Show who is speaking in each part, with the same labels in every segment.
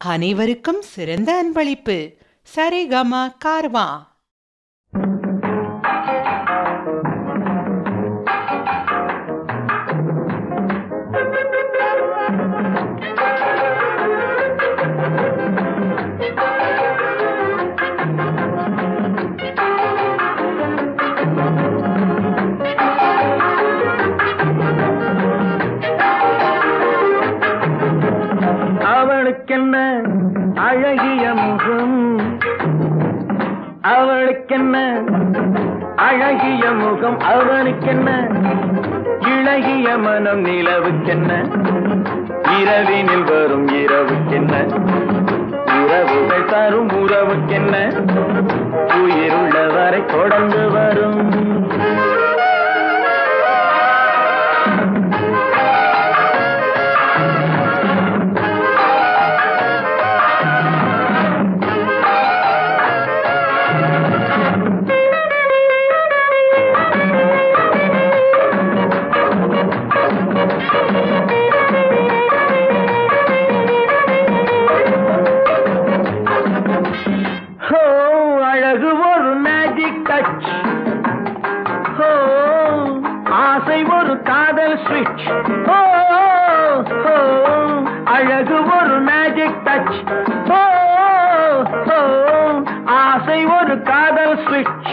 Speaker 1: அனைவருக்கும் சிறந்த அன்பளிப்பு சரிகம கார்வா
Speaker 2: அவளுக்கென்ன அழகிய முகம் அவளுக்கென்ன அழகிய முகம் அவனுக்கென்ன இழகிய மனம் நிலவுக்கென்ன இரவினில் வரும் இரவுக்கென்ன உறவுகள் தரும் உறவுக்கென்ன உயிருள்ளவரை தொடர்ந்து வரும் ஹோ அழகு ஒரு மேஜிக் டச் ஹோ ஆசை ஒரு காதல் ஸ்விட்ச் ஹோ ஹோ அழகு ஒரு மேஜிக் டச் ஹோ ஹோ ஆசை ஒரு காதல் ஸ்விட்ச்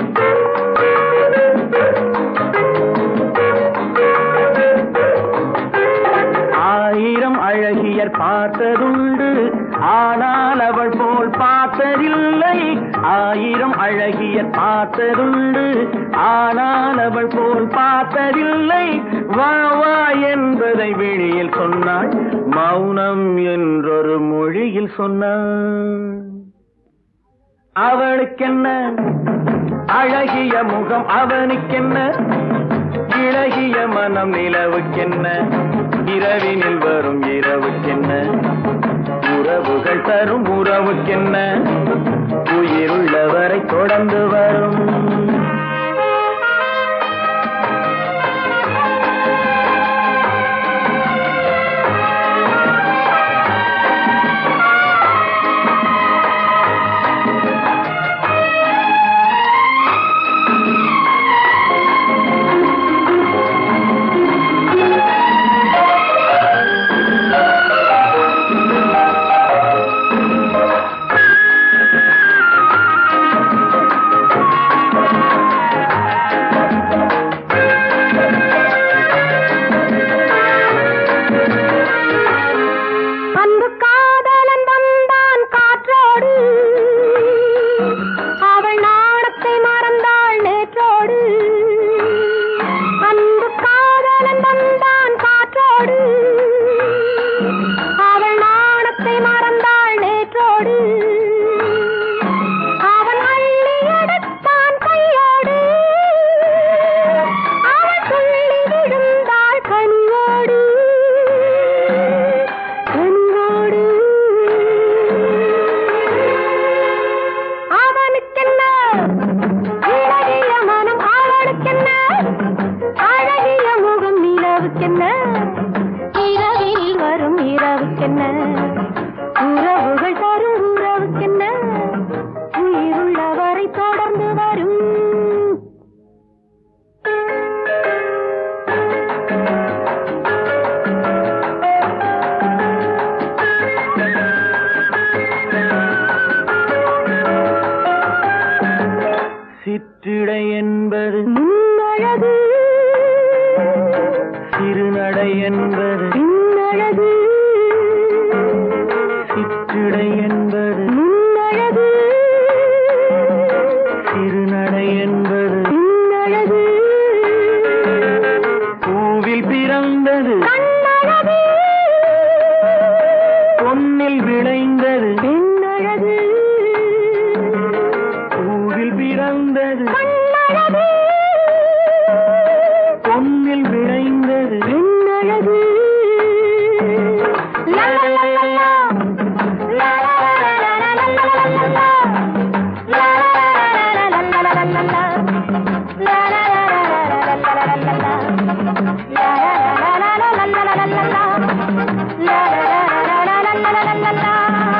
Speaker 2: ஆயிரம் அழகியர் பார்த்ததுண்டு ஆனால் அவள் போல் பார்த்ததில்லை ஆயிரம் அழகியர் பார்த்ததுண்டு ஆனால் அவள் போல் பார்த்ததில்லை வா வா என்பதை வெளியில் சொன்னாள் மௌனம் என்றொரு மொழியில் சொன்னாள் அவளுக்கென்ன அழகிய முகம் அவனுக்கென்ன இழகிய மனம் நிலவுக்கென்ன இரவினில் வரும் இரவுக்கென்ன உறவுகள் தரும் உறவுக்கென்ன உயிருள்ளவரை தொடர்ந்து வரும்
Speaker 3: அன்பு காதலன் வந்தான் காற்றோடு அவள் நாணத்தை மறந்தாள் நேற்றோடு அன்பு காதலன் வந்தான் காற்றோடு அவள் நாணத்தை மறந்தாள் நேற்றோடு அவன் அள்ளி எடுத்தான் கையோடு அவள் துள்ளி விழுந்தாள் கனியோடு கனியோடு அவனுக்கென்ன இழகிய மனம் அவளுக்கென்ன அழகிய முகம் நிலவுக்கென்ன இரவில் வரும் இரவுக்கென்ன உறவுகள் தரும் உறவுக்கென்ன உயிருள்ளவரை தொடர்ந்து வரும்
Speaker 2: சிற்றிடை என்பது
Speaker 3: முன்னழகு
Speaker 2: சிறுநடை என்பது
Speaker 3: பின்னழகு
Speaker 2: சிற்றிடை என்பது
Speaker 3: முன்னழகு
Speaker 2: சிறுநடை என்பது
Speaker 3: பின்னழகு
Speaker 2: பூவில் பிறந்தது
Speaker 3: கண்ணழகு
Speaker 2: பொன்னில் விளைந்தது
Speaker 3: பெண்ணழகு
Speaker 2: பூவில் பிறந்தது
Speaker 3: கண்ணழகு
Speaker 2: பொன்னில் விளைந்தது
Speaker 3: பெண்ணழகு லா, லா, லா, லா, லா. லா, லா, லா, லா, லா, லா, லா, லா, லா, லா. லா, லா, லா, லா, லா, லா, லா, லா. லா, லா, லா, லா, லா, லா, லா, லா, லா, லா. லா, லா, லா, லா, லா, லா, லா, லா, லா. லா, லா, லா, லா, லா, லா, லா, லா, லா, லா.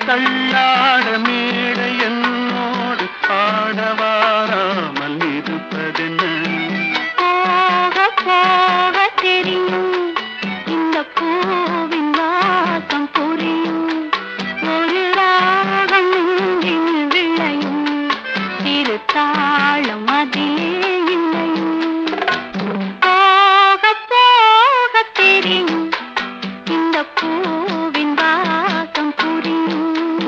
Speaker 2: தள்ளாட மேடை என்னோடு ஆடவாராமல் இருப்பதென்ன
Speaker 3: போக போக தெரியும் இந்த பூவின் வாசம் புரியும் ஒரு ராகம் நெஞ்சில் விளையும் திரு தாளம் அதிலே இணையும் போக போக தெரியும் இந்த பூவின் வாசம் புரியும்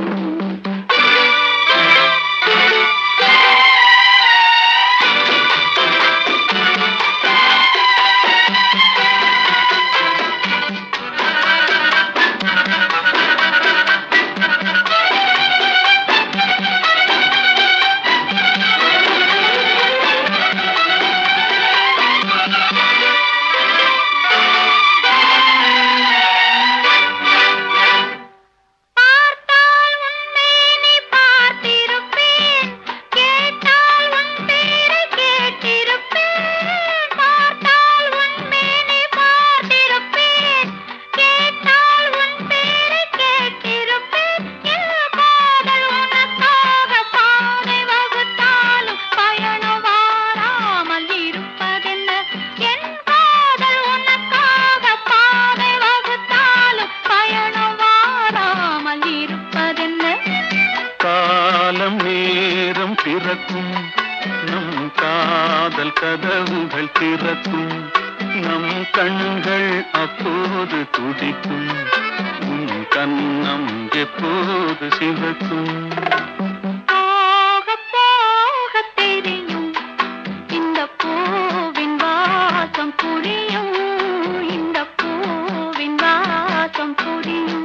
Speaker 3: பார்த்தால் உன் மேனி பார்த்திருப்பேன் கேட்டால் உன் பேரை கேட்டிருப்பேன் பார்த்தால் உன் மேனி பார்த்திருப்பேன் கேட்டால் உன் பேரை கேட்டிருப்பேன் என் காதல் உனக்காக பாதை வகுத்தாலும் பயணம் வாராமல் இருப்பதென்ன என் காதல் உனக்காக பாதை வகுத்தாலும் பயணம் வாராமல் இருப்பதென்ன
Speaker 2: காலம் நேரம் பிறக்கும் நம் காதல் கதவுகள் திறக்கும் நம் கண்கள் அப்போது துடிக்கும் உன் கண்ணம் எப்போது சிவக்கும்
Speaker 3: போக போக தெரியும் இந்த பூவின் வாசம் புரியும் இந்த பூவின் வாசம் புரியும்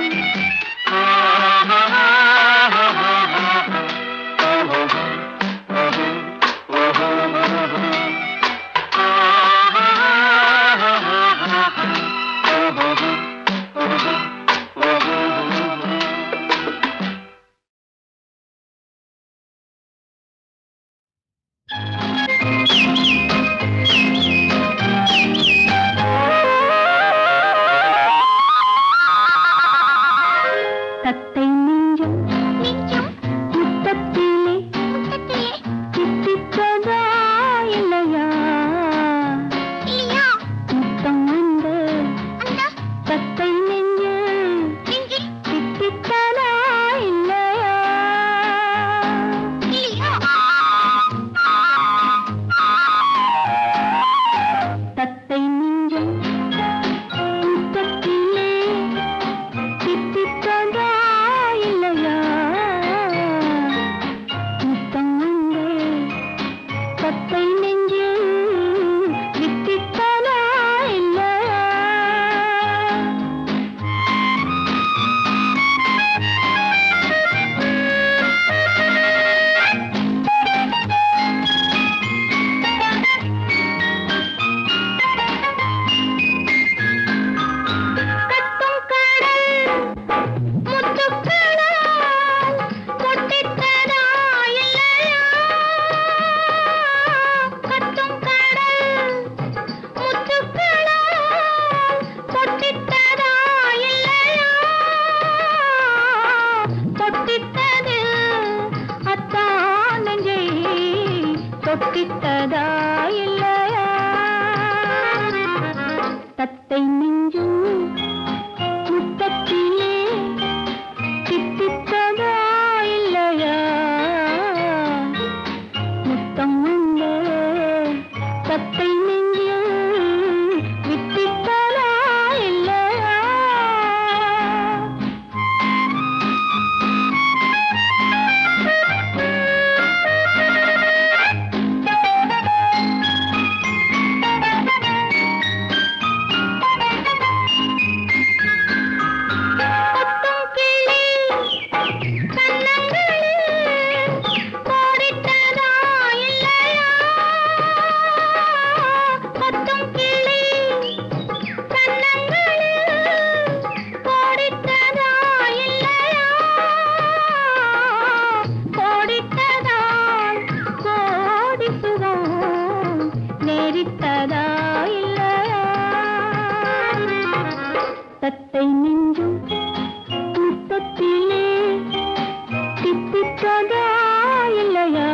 Speaker 3: தத்தை நெஞ்சம் நெஞ்சம் முத்தத்திலே முத்தத்திலே தித்தித்ததா இல்லையா இல்லையா முத்தம் வந்து அந்த தத்தை நெஞ்சு நெஞ்சில் தித்தித்ததா இல்லையா இல்லையா தத்தை நெஞ்சம் முத்தத்திலே தித்தித்ததா இல்லையா முத்தம் வந்து தத்தை நெஞ்சில் வித்தித்ததா இல்லையா கத்தும் கடல் முத்துக்களால் கொட்டித்ததா இல்லையா கத்தும் கடல் முத்துக்களால் கொட்டித்ததா இல்லையா கொட்டித்தது அத்தான் நெஞ்சை தொட்டித்ததா இல்லையா தத்தை நெஞ்சும் முத்தத்திலே தித்தித்ததா இல்லையா முத்தம் வந்து தத்தை நெஞ்சில் வித்தித்ததா இல்லையா கொத்தும் கிளி கன்னங்களில் கோடிட்டதா இல்லையா கொத்தும் கிளி கன்னங்களில் கோடிட்டதா இல்லையா கோடிட்டதால் கோடி சுகம் நேரிட்டதா இல்லையா தத்தை நெஞ்சும் முத்தத்திலே தித்தித்ததா இல்லையா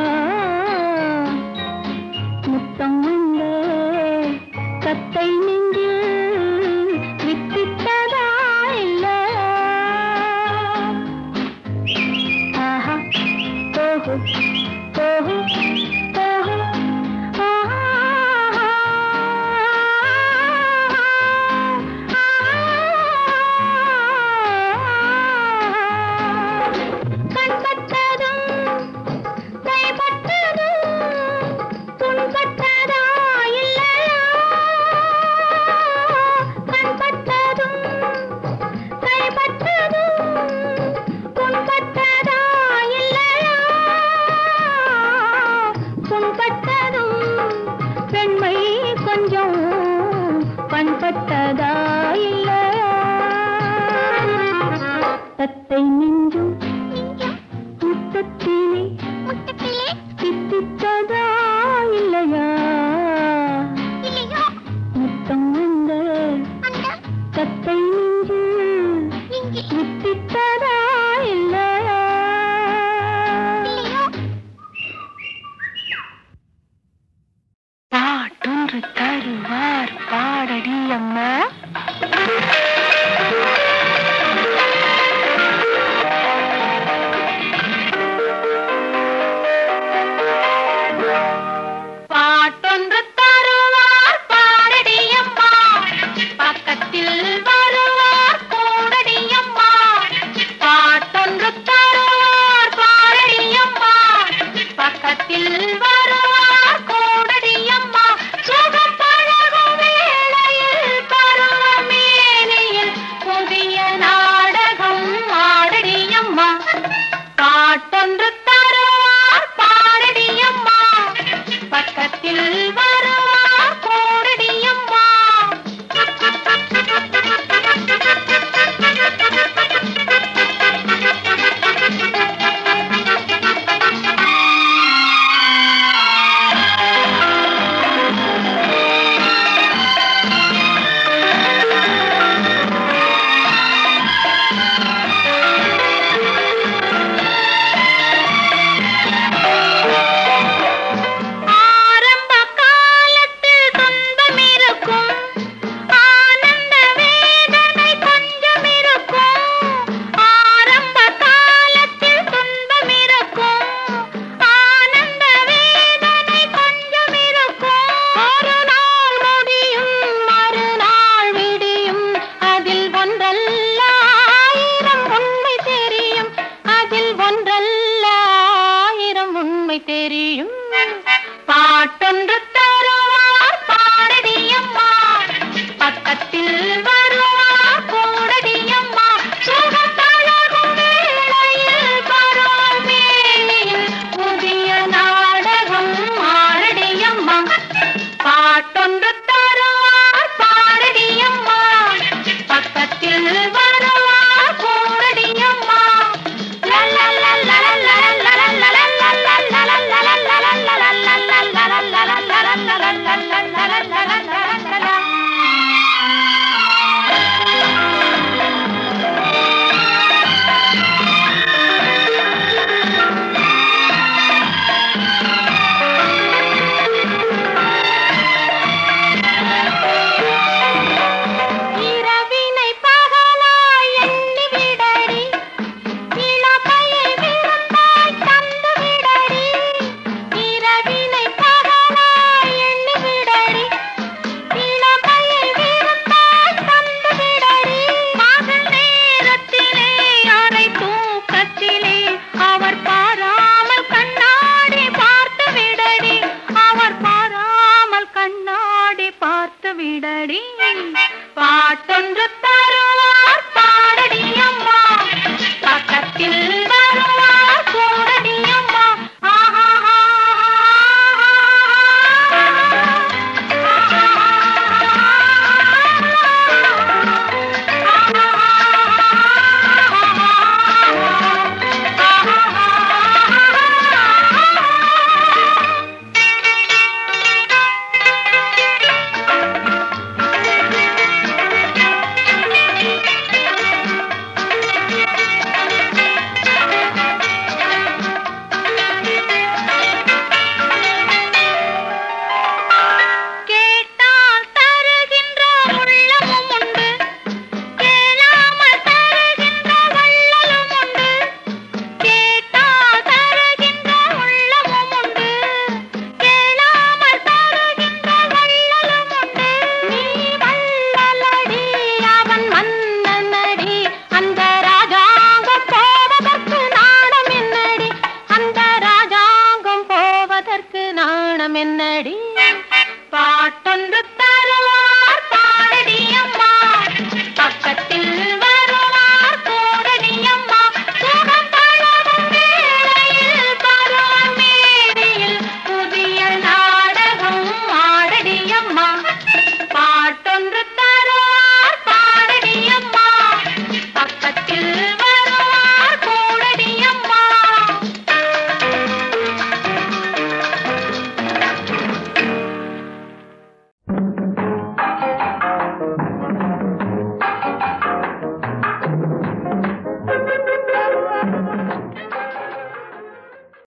Speaker 3: முத்தம் வந்து கத்தை நெஞ்சில் வித்தித்ததா இல்லையா ஆஹா ஓஹோ ஓஹோ ஓஹோ கண்பட்டதும் கைப்பட்டதும் புண்பட்டதா இல்லையா கண்பட்டதும் கைப்பட்டதும் புண்பட்டதா இல்லையா புண்பட்டதும் பெண்மை கொஞ்சம் பண்பட்டதா இல்லையா தத்தை